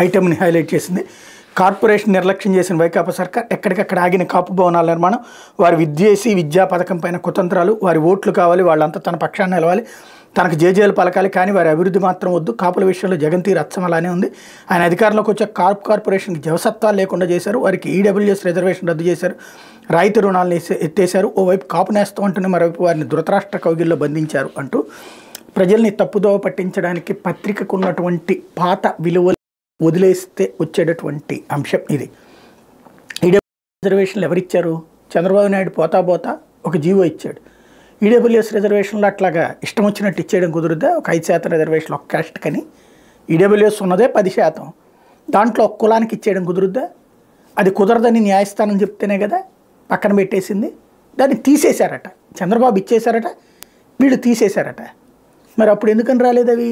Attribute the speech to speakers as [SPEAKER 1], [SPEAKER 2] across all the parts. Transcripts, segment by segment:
[SPEAKER 1] ఐటెంని highlight చేసింది corporation నిర్లక్ష్యం చేసిన వైకాపా సర్కార్ ఎక్కడికక్కడ ఆగిన కాపు భవనాల నిర్మాణం వారి విద్యేసి విద్యా పథకం పైన కుతంత్రాలు వారి ఓట్లు కావాలి వాళ్ళంతా తన పక్షాన్ని నిలవాలి తనకు జేజేలు పలకాలి కానీ వారి అభివృద్ధి మాత్రం వద్దు కాపుల విషయంలో జగన్తీర్ అచ్చం అలానే ఉంది ఆయన అధికారంలోకి వచ్చే కార్ప్ కార్పొరేషన్కి జవసత్వాలు లేకుండా చేశారు వారికి ఈడబ్ల్యూఎస్ రిజర్వేషన్ రద్దు చేశారు రాయితీ రుణాలను ఎత్తే- ఎత్తేశారు ఓవైపు కాపు నేస్తం అంటూనే మరోవైపు వారిని ధృతరాష్ట్ర కౌగిల్లో బంధించారు అంటూ ప్రజల్ని తప్పుదోవ పట్టించడానికి పత్రికకు ఉన్నటువంటి పాత విలువలు వదిలేస్తే వచ్చేటటువంటి అంశం ఇది ఈడబ్ల్యూఎస్ రిజర్వేషన్లు ఎవరిచ్చారు చంద్రబాబు నాయుడు పోతా పోతా ఒక జీవో ఇచ్చాడు ఈడబ్ల్యూఎస్ రిజర్వేషన్లు అట్లాగా ఇష్టం వచ్చినట్టు ఇచ్చేయడం కుదురుద్దా ఒక ఐదు శాతం రిజర్వేషన్ ఒక క్యాస్ట్ కని ఈడబ్ల్యూఎస్ ఉన్నదే పది శాతం దాంట్లో ఒక కులానికి ఇచ్చేయడం కుదురుద్దా అది కుదరదని న్యాయస్థానం చెప్తేనే కదా పక్కన పెట్టేసింది దాన్ని తీసేశారట చంద్రబాబు ఇచ్చేశారట వీళ్ళు తీసేశారట మరి అప్పుడు ఎందుకని రాలేదు అవి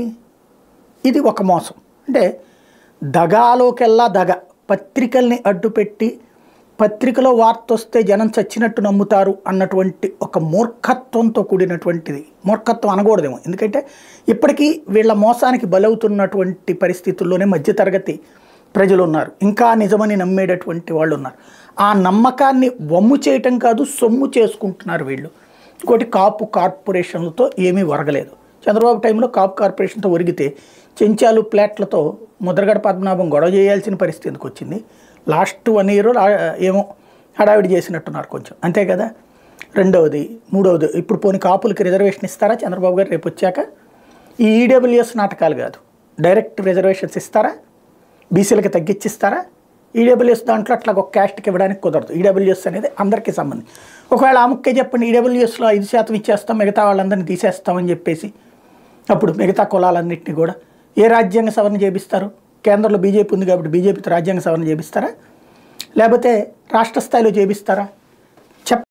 [SPEAKER 1] ఇది ఒక మోసం అంటే దగాలోకెల్లా దగ పత్రికల్ని అడ్డుపెట్టి పత్రికలో వార్త వస్తే జనం చచ్చినట్టు నమ్ముతారు అన్నటువంటి ఒక మూర్ఖత్వంతో కూడినటువంటిది మూర్ఖత్వం అనకూడదేమో ఎందుకంటే ఇప్పటికీ వీళ్ళ మోసానికి బలవుతున్నటువంటి పరిస్థితుల్లోనే మధ్యతరగతి ప్రజలు ఉన్నారు ఇంకా నిజమని నమ్మేటటువంటి వాళ్ళు ఉన్నారు ఆ నమ్మకాన్ని వమ్ము చేయటం కాదు సొమ్ము చేసుకుంటున్నారు వీళ్ళు ఇంకోటి కాపు కార్పొరేషన్లతో ఏమీ ఒరగలేదు చంద్రబాబు టైంలో కాపు కార్పొరేషన్తో ఒరిగితే చెంచాలు ప్లాట్లతో ముద్రగడ పద్మనాభం గొడవ చేయాల్సిన పరిస్థితికి వచ్చింది లాస్ట్ వన్ ఇయర్ ఏమో హడావిడి చేసినట్టున్నారు కొంచెం అంతే కదా రెండవది మూడవది ఇప్పుడు పోనీ కాపులకి రిజర్వేషన్ ఇస్తారా చంద్రబాబు గారు రేపు వచ్చాక ఈ ఈడబ్ల్యూఎస్ నాటకాలు కాదు డైరెక్ట్ రిజర్వేషన్స్ ఇస్తారా బీసీలకి తగ్గించిస్తారా ఈడబ్ల్యూఎస్ దాంట్లో అట్లా ఒక క్యాస్ట్కి ఇవ్వడానికి కుదరదు ఈడబ్ల్యూఎస్ అనేది అందరికీ సంబంధించి ఒకవేళ ఆముక్కే చెప్పండి ఈడబ్ల్యూఎస్లో ఐదు శాతం ఇచ్చేస్తాం మిగతా వాళ్ళందరినీ తీసేస్తామని చెప్పేసి అప్పుడు మిగతా కులాలన్నింటినీ కూడా ఏ రాజ్యాంగ సవరణ చేపిస్తారు కేంద్రంలో బీజేపీ ఉంది కాబట్టి బీజేపీతో రాజ్యాంగ సవరణ చేపిస్తారా లేకపోతే రాష్ట్ర స్థాయిలో చేపిస్తారా